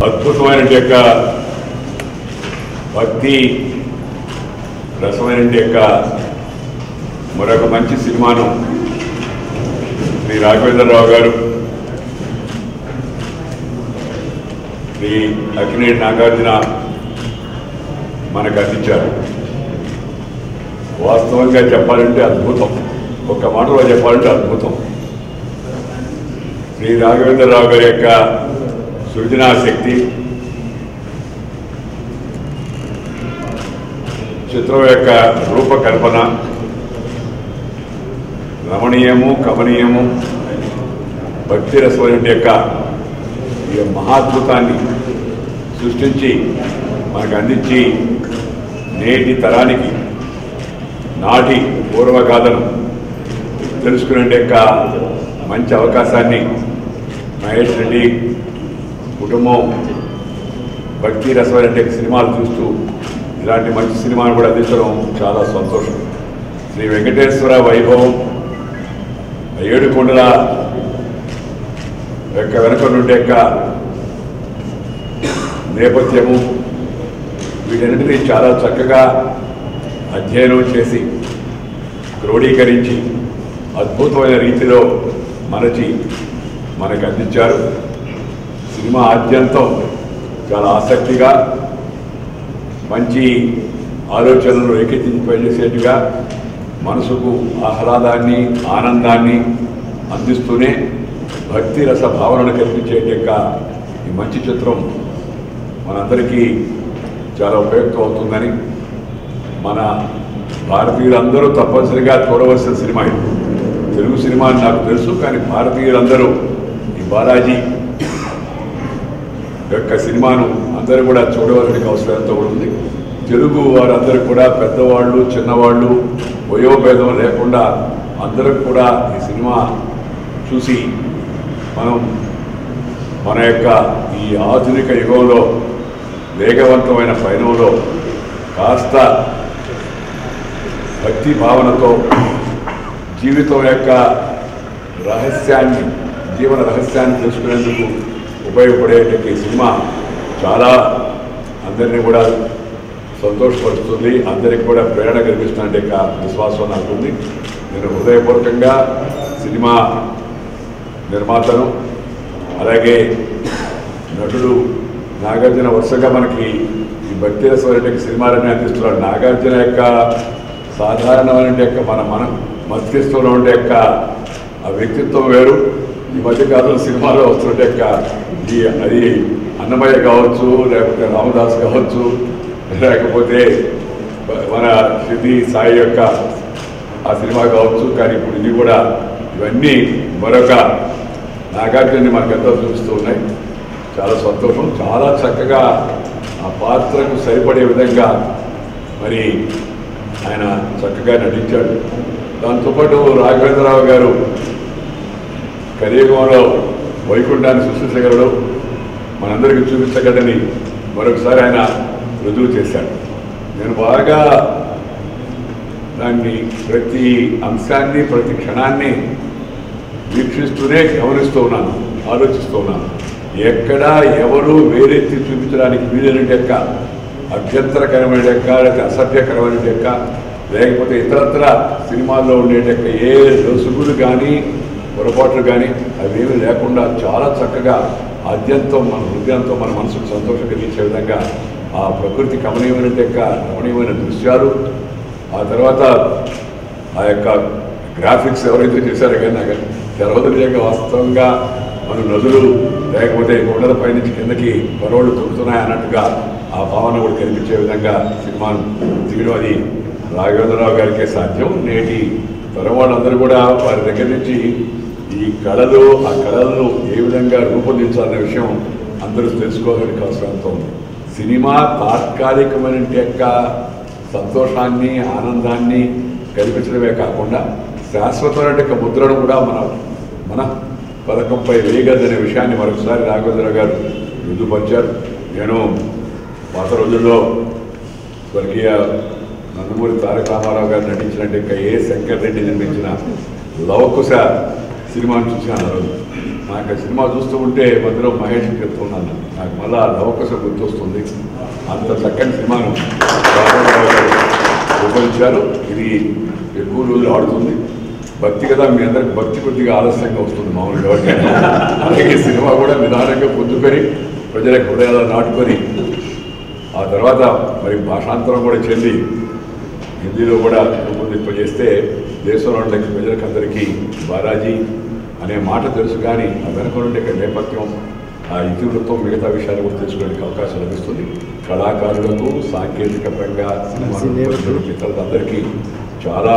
అద్భుతమైన యొక్క భక్తి రసమైన యొక్క మరొక మంచి సినిమాను శ్రీ రాఘవేంద్రరావు గారు శ్రీ అక్కినేని నాగార్జున మనకు అందించారు వాస్తవంగా చెప్పాలంటే అద్భుతం ఒక మాటలో చెప్పాలంటే అద్భుతం శ్రీ రాఘవేంద్రరావు గారి యొక్క సృజనా శక్తి చిత్రం యొక్క రూపకల్పన రమణీయము కమనీయము భక్తి రసమైన యొక్క ఈ మహాద్భుతాన్ని సృష్టించి మనకు అందించి నేటి తరానికి నాటి పూర్వగాథను తెలుసుకునే యొక్క మంచి అవకాశాన్ని మహేష్ రెడ్డి కుటుంబం భక్తి రసమైన సినిమాలు చూస్తూ ఇలాంటి మంచి సినిమాను కూడా అందించడం చాలా సంతోషం శ్రీ వెంకటేశ్వర వైభవం ఏడు కొండల యొక్క వెనుక నుండి యొక్క నేపథ్యము వీటన్నిటినీ చాలా చక్కగా అధ్యయనం చేసి క్రోడీకరించి అద్భుతమైన రీతిలో మరచి మనకు అందించారు సినిమా ఆద్యంతం చాలా ఆసక్తిగా మంచి ఆలోచనలు రేకెత్తింపజేసేట్టుగా మనసుకు ఆహ్లాదాన్ని ఆనందాన్ని అందిస్తూనే భక్తి రస భావనను కల్పించే యొక్క ఈ మంచి చిత్రం మనందరికీ చాలా ఉపయుక్తం అవుతుందని మన భారతీయులందరూ తప్పనిసరిగా చూడవలసిన సినిమా ఇది తెలుగు సినిమా అని నాకు తెలుసు కానీ భారతీయులందరూ ఈ బాలాజీ యొక్క సినిమాను అందరూ కూడా చూడవలసిన అవసరం ఎంతో ఉంది తెలుగు వారందరూ కూడా పెద్దవాళ్ళు చిన్నవాళ్ళు వయోభేదం లేకుండా అందరూ కూడా ఈ సినిమా చూసి మనం మన యొక్క ఈ ఆధునిక యుగంలో వేగవంతమైన పయనంలో కాస్త భక్తి భావనతో జీవితం యొక్క రహస్యాన్ని జీవన రహస్యాన్ని తెలుసుకునేందుకు ఉపయోగపడేటువంటి సినిమా చాలా అందరినీ కూడా సంతోషపరుస్తుంది అందరికి కూడా ప్రేరణ కల్పిస్తున్న యొక్క విశ్వాసం నాకుంది నేను హృదయపూర్వకంగా సినిమా నిర్మాతను అలాగే నటుడు నాగార్జున వరుసగా మనకి ఈ భక్తి రసమైన సినిమాలన్నీ అందిస్తున్నాడు నాగార్జున యొక్క సాధారణమైన యొక్క మన మనం మస్తిష్కంలో ఉండే యొక్క ఆ వ్యక్తిత్వం వేరు ఈ మధ్యకాలంలో సినిమాలో వస్తున్న యొక్క ఈ అది అన్నమయ్య కావచ్చు లేకపోతే రామదాస్ కావచ్చు లేకపోతే మన సిద్ధి సాయి యొక్క ఆ సినిమా కావచ్చు కానీ ఇప్పుడు ఇది కూడా ఇవన్నీ మరొక నాగార్జున్ని మనకు ఎంతో చూపిస్తూ ఉన్నాయి చాలా సంతోషం చాలా చక్కగా ఆ పాత్రకు సరిపడే విధంగా మరి ఆయన చక్కగా నటించాడు దాంతోపాటు రాఘవేంద్రరావు గారు కలియుగంలో వైకుంఠాన్ని సృష్టించగలడు మనందరికీ చూపించగలని మరొకసారి ఆయన రుజువు చేశాడు నేను బాగా దాన్ని ప్రతి అంశాన్ని ప్రతి క్షణాన్ని వీక్షిస్తూనే గమనిస్తూ ఉన్నాను ఆలోచిస్తూ ఉన్నాను ఎక్కడా ఎవరు వేరెత్తి చూపించడానికి వీలైన యొక్క అభ్యంతరకరమైన యొక్క లేకపోతే అసభ్యకరమైన యొక్క లేకపోతే ఇతరత్ర సినిమాల్లో ఉండే యొక్క ఏ లొసుగులు కానీ పొరపాట్లు కానీ అవేమీ లేకుండా చాలా చక్కగా ఆద్యంతం మన హృదయంతో మన మనసుకు సంతోషం కలిగించే విధంగా ఆ ప్రకృతి కమనీయమైన యొక్క రమణీయమైన దృశ్యాలు ఆ తర్వాత ఆ యొక్క గ్రాఫిక్స్ ఎవరైతే చేశారో కానీ నాకు తెలవదు నిజంగా వాస్తవంగా మన నదులు లేకపోతే కొండలపై నుంచి కిందకి పరవళ్ళు తొక్కుతున్నాయి అన్నట్టుగా ఆ భావన కూడా కనిపించే విధంగా సినిమాను తీయడం అది రాఘవేంద్రరావు గారికే సాధ్యం నేటి తరం వాళ్ళందరూ కూడా వారి దగ్గర నుంచి ఈ కళలు ఆ కళలను ఏ విధంగా రూపొందించాలనే విషయం అందరూ తెలుసుకోవాలని అవసరంతో ఉంది సినిమా తాత్కాలికమైన యొక్క సంతోషాన్ని ఆనందాన్ని కల్పించడమే కాకుండా శాశ్వతమైన యొక్క ముద్రను కూడా మన మన పథకంపై వేయగలదనే విషయాన్ని మరొకసారి రాఘవేంద్ర గారు రుజుపరిచారు నేను పాత రోజుల్లో స్వర్గీయ నందమూరి తారక రామారావు గారు నటించినట్టు ఇంకా ఏ శంకర్ రెడ్డి నిర్మించిన లవకుశ సినిమాని చూశాను ఆ రోజు నాకు ఆ సినిమా చూస్తూ ఉంటే మధ్యలో మహేష్ చెప్తున్నాను నాకు మళ్ళా లవకసం గుర్తొస్తుంది అంత చక్కని సినిమాను రామారావు గారు రూపొందించారు ఇది ఎక్కువ రోజులు ఆడుతుంది భక్తి కదా మీ అందరికి భక్తి కొద్దిగా ఆలస్యంగా వస్తుంది మామూలుగా ఎవరికైనా. అలాగే సినిమా కూడా నిదానంగా పొద్దుకొని ప్రజల హృదయాలు నాటుకొని ఆ తర్వాత మరి భాషాంతరం కూడా చెంది హిందీలో కూడా రూపొందింపజేస్తే దేశంలో ఉండే ప్రజలకు అందరికీ బాలాజీ అనే మాట తెలుసు కానీ ఆ వెనక నుండి ఇక్కడ నేపథ్యం ఆ ఇతివృత్తం మిగతా విషయాలు కూడా తెలుసుకోవడానికి అవకాశం లభిస్తుంది కళాకారులకు సాంకేతిక పరంగా సినిమా మిత్రులందరికీ చాలా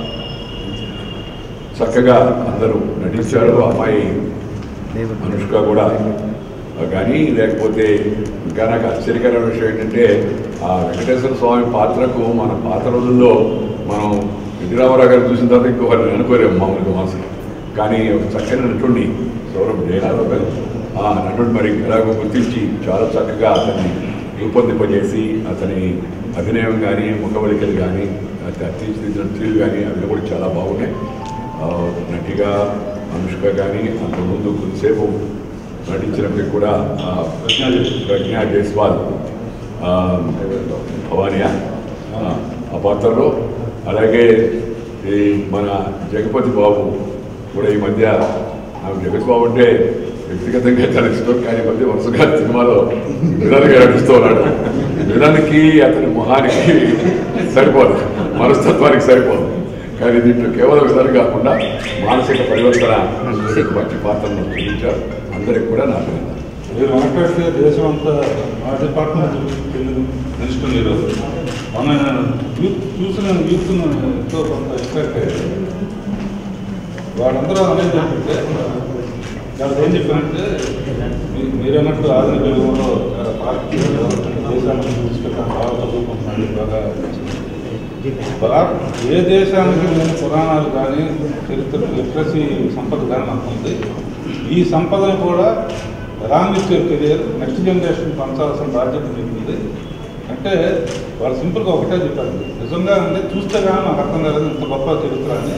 చక్కగా అందరూ నటించారు అమ్మాయి అనుష్క కూడా కానీ లేకపోతే ఇంకా నాకు ఆశ్చర్యకరమైన విషయం ఏంటంటే ఆ వెంకటేశ్వర స్వామి పాత్రకు మన పాత రోజుల్లో మనం ఎన్టీ రామారావు గారు చూసిన తర్వాత ఇంకొకరిని అనుకోలేము మామూలుగా మనసులో కానీ ఒక చక్కని నటుడిని సౌరభ్ జయరావు గారు ఆ నటుడు మరి ఎలాగో గుర్తించి చాలా చక్కగా అతన్ని రూపొందింపజేసి అతని అభినయం కానీ ముఖవళికలు కానీ తీర్చిదిద్దిన తీరు కానీ అవి కూడా చాలా బాగున్నాయి ఆ, నటిగా అనుష్క కానీ అంత ముందు కొద్దిసేపు నటించినప్పటికీ కూడా ఆ, ప్రజ్ఞా జైస్వాల్ ఆ, భవానియా ఆ, ఆ పాత్రలో అలాగే ఈ మన జగపతి బాబు కూడా ఈ మధ్య నాకు జగపతి బాబు అంటే వ్యక్తిగతంగా చాలా ఇష్టం కానీ ఈ మధ్య వరుసగా సినిమాలో విలన్గా నడుస్తూ ఉన్నాడు విలన్కి అతని మొహానికి సరిపోదు మనస్తత్వానికి సరిపోదు కానీ దీంట్లో కేవలం విధాలు కాకుండా మానసిక పరివర్తన ఒక మంచి పాత్రను చూపించారు అందరికి కూడా నా అభినందన మీరు మాట్లాడితే దేశం అంతా మా డిపార్ట్మెంట్ మినిస్టర్ ఈరోజు మన యూత్ చూసిన యూత్ ఎంతో కొంత ఎక్స్పెక్ట్ అయ్యారు వాళ్ళందరూ అనేది ఏంటంటే వాళ్ళు ఏం చెప్పారంటే మీ- మీరు అన్నట్టు ఆధునిక యుగంలో చాలా పార్టీ దేశాన్ని తీసుకెళ్ళడం బాగా చదువుకుంటున్నాడు బాగా భారత్ ఏ దేశానికి లేని పురాణాలు కానీ చరిత్ర లిటరసీ సంపద కానీ మనకు ఉంది ఈ సంపదను కూడా రాంగ్ ఇచ్చారు కెరియర్ నెక్స్ట్ జనరేషన్ పంచాల్సిన బాధ్యత మీకు ఉంది అంటే వాళ్ళు సింపుల్గా ఒకటే చెప్పారు నిజంగా అంటే చూస్తే కానీ నాకు అర్థం కాలేదు ఇంత గొప్ప చరిత్ర అని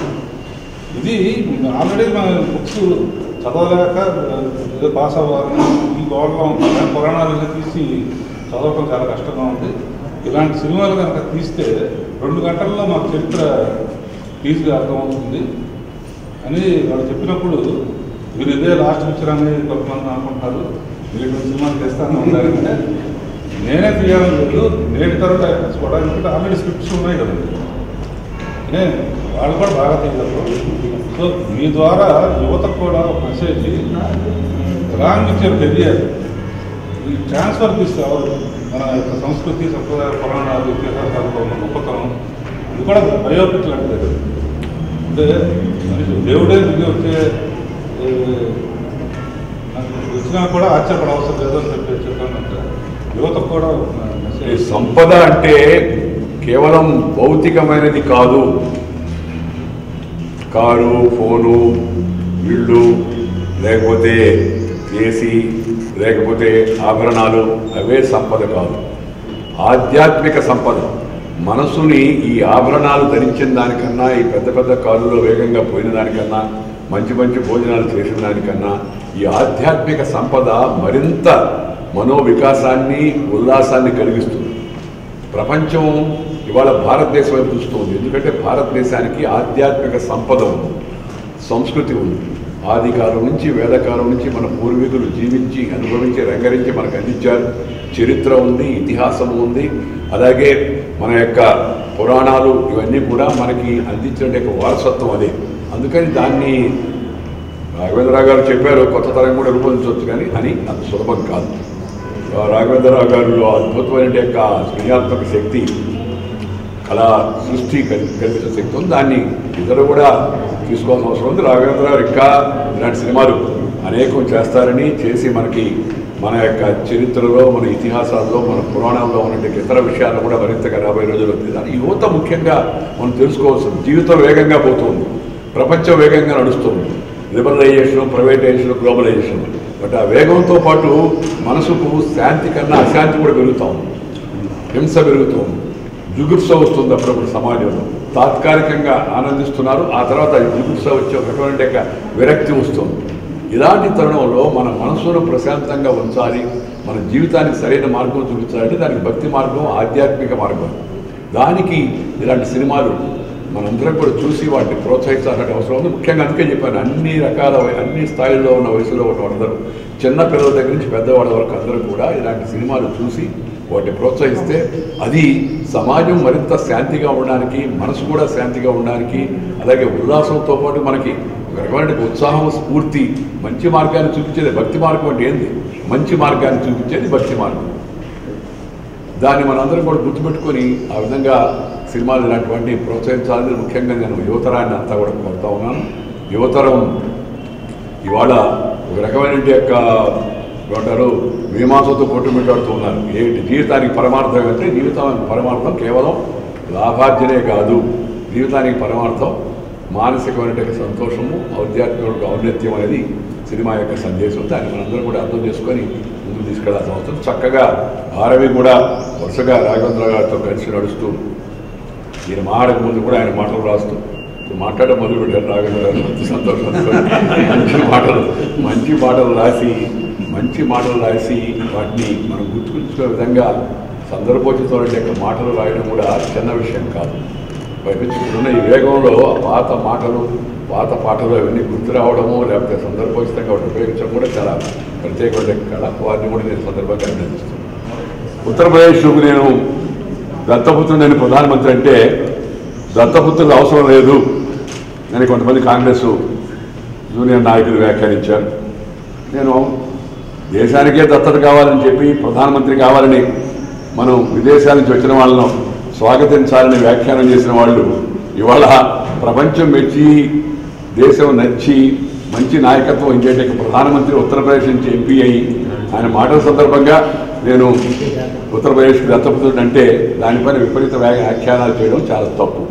ఇది ఆల్రెడీ మన బుక్స్ చదవలేక ఏదో పాస్ అవ్వాలని ఈ గోడలో ఉంటుంది కానీ పురాణాలను తీసి చదవటం చాలా కష్టంగా ఉంది ఇలాంటి సినిమాలు కనుక తీస్తే రెండు గంటల్లో మాకు చరిత్ర ఈజీగా అర్థమవుతుంది అని వాళ్ళు చెప్పినప్పుడు మీరు ఇదే లాస్ట్ పిక్చర్ అని కొంతమంది అనుకుంటారు మీరు ఇటువంటి సినిమాలు చేస్తాను ఉన్నారంటే నేనే తీయాలని లేదు నేటి తర్వాత కూడా ఎందుకంటే ఆల్రెడీ స్క్రిప్ట్స్ ఉన్నాయి కదండి ఏ, వాళ్ళు కూడా బాగా తీయగలరు సో మీ ద్వారా యువతకు కూడా ఒక మెసేజ్ రాంగ్ ఇచ్చారు కెరియర్ ఈ ట్రాన్స్ఫర్ తీస్తే ఎవరు మన యొక్క సంస్కృతి సంప్రదాయ పురాణాలు ఇతిహాసాలతో ఉన్న గొప్పతనం ఇది కూడా బయోపిక్ లాంటిది అంటే మనిషి దేవుడే దిగి వచ్చే ఏ, నాకు వచ్చినా కూడా ఆశ్చర్యపడ అవసరం లేదని చెప్పి చెప్పానంటే యువతకు కూడా ఒక ఈ మెసేజ్ సంపద అంటే కేవలం భౌతికమైనది కాదు కారు ఫోను ఇళ్ళు లేకపోతే ఏసీ లేకపోతే ఆభరణాలు అవే సంపద కాదు ఆధ్యాత్మిక సంపద మనసుని ఈ ఆభరణాలు ధరించిన దానికన్నా ఈ పెద్ద పెద్ద కారులో వేగంగా పోయిన దానికన్నా మంచి మంచి భోజనాలు చేసిన దానికన్నా ఈ ఆధ్యాత్మిక సంపద మరింత మనోవికాసాన్ని ఉల్లాసాన్ని కలిగిస్తుంది ప్రపంచం ఇవాళ భారతదేశం వైపు చూస్తుంది ఎందుకంటే భారతదేశానికి ఆధ్యాత్మిక సంపద ఉంది సంస్కృతి ఉంది ఆది కాలం నుంచి వేదకాలం నుంచి మన పూర్వీకులు జీవించి అనుభవించి రంగరించి మనకు అందించారు చరిత్ర ఉంది ఇతిహాసం ఉంది అలాగే మన యొక్క పురాణాలు ఇవన్నీ కూడా మనకి అందించిన యొక్క వారసత్వం అదే అందుకని దాన్ని రాఘవేంద్రరావు గారు చెప్పారు కొత్త తరం కూడా రూపొందించవచ్చు కానీ అని అంత సులభం కాదు ఆ రాఘవేంద్రరావు గారిలో అద్భుతమైన యొక్క సృజనాత్మక శక్తి కళా సృష్టి కల్- కల్పించే శక్తి ఉంది దాన్ని ఇతరు కూడా తీసుకోవాల్సిన అవసరం ఉంది రాఘవేంద్ర గారు ఇంకా ఇలాంటి సినిమాలు అనేకం చేస్తారని చేసి మనకి మన యొక్క చరిత్రలో మన ఇతిహాసాల్లో మన పురాణాల్లో ఉన్నటువంటి ఇతర విషయాలు కూడా మరింతగా రాబోయే రోజుల్లో దాని యువత ముఖ్యంగా మనం తెలుసుకోవాల్సింది జీవితం వేగంగా పోతుంది ప్రపంచం వేగంగా నడుస్తుంది లిబరలైజేషన్ ప్రైవేటైజేషన్ గ్లోబలైజేషన్ బట్ ఆ వేగంతో పాటు మనసుకు శాంతి కన్నా అశాంతి కూడా పెరుగుతా ఉంది హింస పెరుగుతుంది జుగుప్స వస్తుంది అప్పుడప్పుడు సమాజంలో తాత్కాలికంగా ఆనందిస్తున్నారు ఆ తర్వాత జిగుప్స వచ్చే ఒకటువంటి యొక్క విరక్తి వస్తుంది ఇలాంటి తరుణంలో మన మనసును ప్రశాంతంగా ఉంచాలి మన జీవితానికి సరైన మార్గం చూపించాలంటే దానికి భక్తి మార్గం ఆధ్యాత్మిక మార్గం దానికి ఇలాంటి సినిమాలు మనందరం కూడా చూసి వాటిని ప్రోత్సహించాల్సిన అవసరం ఉంది ముఖ్యంగా అందుకే చెప్పాను అన్ని రకాల వయ- అన్ని స్థాయిల్లో ఉన్న వయసులో ఉన్న వాళ్ళందరూ చిన్న పిల్లల దగ్గర నుంచి పెద్దవాళ్ళ వరకు అందరూ కూడా ఇలాంటి సినిమాలు చూసి వాటిని ప్రోత్సహిస్తే అది సమాజం మరింత శాంతిగా ఉండడానికి మనసు కూడా శాంతిగా ఉండడానికి అలాగే ఉల్లాసంతో పాటు మనకి ఒక రకమైన ఉత్సాహం స్ఫూర్తి మంచి మార్గాన్ని చూపించేది భక్తి మార్గం అంటే ఏంది మంచి మార్గాన్ని చూపించేది భక్తి మార్గం దాన్ని మనందరం కూడా గుర్తుపెట్టుకొని ఆ విధంగా సినిమాలు ఇలాంటివన్నీ ప్రోత్సహించాలని ముఖ్యంగా నేను యువతరాన్ని అంతా కూడా కోరుతా ఉన్నాను యువతరం ఇవాళ ఒక రకమైన యొక్క ఏమంటారు మీమాంసతో కొట్టుమిట్టాడుతూ ఉన్నారు ఏంటి జీవితానికి పరమార్థం అంటే జీవితం పరమార్థం కేవలం లాభార్జనే కాదు జీవితానికి పరమార్థం మానసికమైన సంతోషము ఆధ్యాత్మిక ఔన్నత్యం అనేది సినిమా యొక్క సందేశం దాన్ని మనందరం కూడా అర్థం చేసుకొని ముందుకు తీసుకెళ్లాల్సిన అవసరం చక్కగా భారవి కూడా వరుసగా రాఘవేంద్ర గారితో కలిసి నడుస్తూ ఈయన మాడక ముందు కూడా ఆయన మాటలు రాస్తూ ఇప్పుడు మాట్లాడడం మొదలు పెట్టారు రాఘవేంద్ర గారు మంచి సంతోషంతో మంచి మాటలు మంచి మాటలు రాసి మంచి మాటలు రాసి వాటిని మనం గుర్తుకుంచుకునే విధంగా సందర్భోచితమైన యొక్క మాటలు రాయడం కూడా చిన్న విషయం కాదు పైపించి ఇప్పుడున్న ఈ వేగంలో ఆ పాత మాటలు పాత పాటలు అవన్నీ గుర్తు రావడము లేకపోతే సందర్భోచితంగా వాటిని ఉపయోగించడం కూడా చాలా ప్రత్యేకమైన కళ వారిని కూడా నేను సందర్భంగా అభినందిస్తున్నాను ఉత్తరప్రదేశ్కు నేను దత్తపుత్రుడు నేను ప్రధానమంత్రి అంటే దత్తపుత్రులు అవసరం లేదు అని కొంతమంది కాంగ్రెస్ జూనియర్ నాయకులు వ్యాఖ్యానించారు నేను దేశానికే దత్తత కావాలని చెప్పి ప్రధానమంత్రి కావాలని మనం విదేశాల నుంచి వచ్చిన వాళ్ళను స్వాగతించాలని వ్యాఖ్యానం చేసిన వాళ్ళు ఇవాళ ప్రపంచం మెచ్చి దేశం నచ్చి మంచి నాయకత్వం ఇంకేట ప్రధానమంత్రి ఉత్తరప్రదేశ్ నుంచి ఎంపీ అయ్యి ఆయన మాటల సందర్భంగా నేను ఉత్తరప్రదేశ్కి దత్తపుత్రుడు అంటే దానిపైన విపరీత వ్యా- వ్యాఖ్యానాలు చేయడం చాలా తప్పు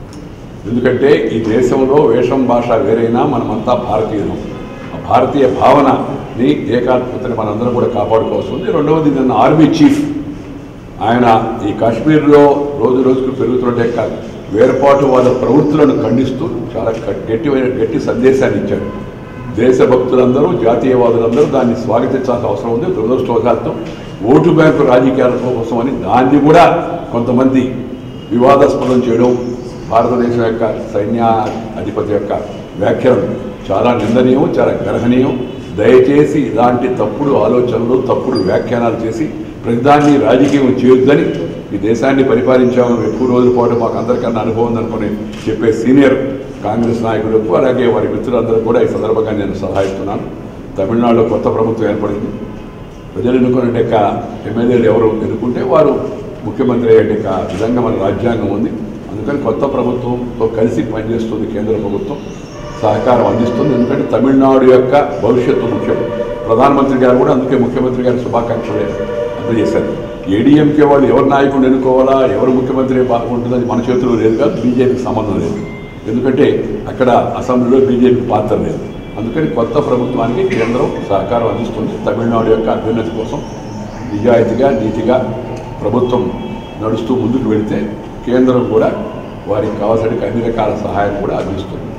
ఎందుకంటే ఈ దేశంలో వేషం భాష వేరైనా మనమంతా భారతీయులం ఆ భారతీయ భావనని ఏకాత్మతని మనందరం కూడా కాపాడుకోవాల్సి ఉంది రెండవది నిన్న ఆర్మీ చీఫ్ ఆయన ఈ కాశ్మీర్లో రోజు రోజుకు పెరుగుతున్న యొక్క వేర్పాటువాద ప్రవృత్తులను ఖండిస్తూ చాలా గ- గట్టిమైన గట్టి సందేశాన్ని ఇచ్చాడు దేశభక్తులందరూ జాతీయవాదులందరూ దాన్ని స్వాగతించాల్సిన అవసరం ఉంది దురదృష్టవశాత్తు ఓటు బ్యాంకు రాజకీయాల కోసం అని దాన్ని కూడా కొంతమంది వివాదాస్పదం చేయడం భారతదేశం యొక్క సైన్య అధిపతి యొక్క వ్యాఖ్యలు చాలా నిందనీయం చాలా గర్హనీయం దయచేసి ఇలాంటి తప్పుడు ఆలోచనలు తప్పుడు వ్యాఖ్యానాలు చేసి ప్రతిదాన్ని రాజకీయం చేయొద్దని ఈ దేశాన్ని పరిపాలించామని ఎక్కువ రోజుల పాటు మాకు అందరికన్నా అనుభవం ఉందనుకుని చెప్పే సీనియర్ కాంగ్రెస్ నాయకులకు అలాగే వారి మిత్రులందరూ కూడా ఈ సందర్భంగా నేను సలహా ఇస్తున్నాను తమిళనాడులో కొత్త ప్రభుత్వం ఏర్పడింది ప్రజలు ఎన్నుకునే యొక్క ఎమ్మెల్యేలు ఎవరు ఎన్నుకుంటే వారు ముఖ్యమంత్రి అయ్యే యొక్క విధంగా మన రాజ్యాంగం ఉంది అందుకని కొత్త ప్రభుత్వంతో కలిసి పనిచేస్తుంది కేంద్ర ప్రభుత్వం సహకారం అందిస్తుంది ఎందుకంటే తమిళనాడు యొక్క భవిష్యత్తు ముఖ్యం ప్రధానమంత్రి గారు కూడా అందుకే ముఖ్యమంత్రి గారి శుభాకాంక్షలు అందజేశారు ఏడీఎంకే వాళ్ళు ఎవరు నాయకుడు ఎన్నుకోవాలా ఎవరు ముఖ్యమంత్రి బాగుంటుంది అది మన చేతిలో లేదు కాదు బీజేపీకి సంబంధం లేదు ఎందుకంటే అక్కడ అసెంబ్లీలో బీజేపీ పాత్ర లేదు అందుకని కొత్త ప్రభుత్వానికి కేంద్రం సహకారం అందిస్తుంది తమిళనాడు యొక్క అభ్యున్నతి కోసం నిజాయితీగా నీతిగా ప్రభుత్వం నడుస్తూ ముందుకు వెళితే కేంద్రం కూడా వారికి కావాల్సిన అన్ని రకాల సహాయం కూడా అందిస్తుంది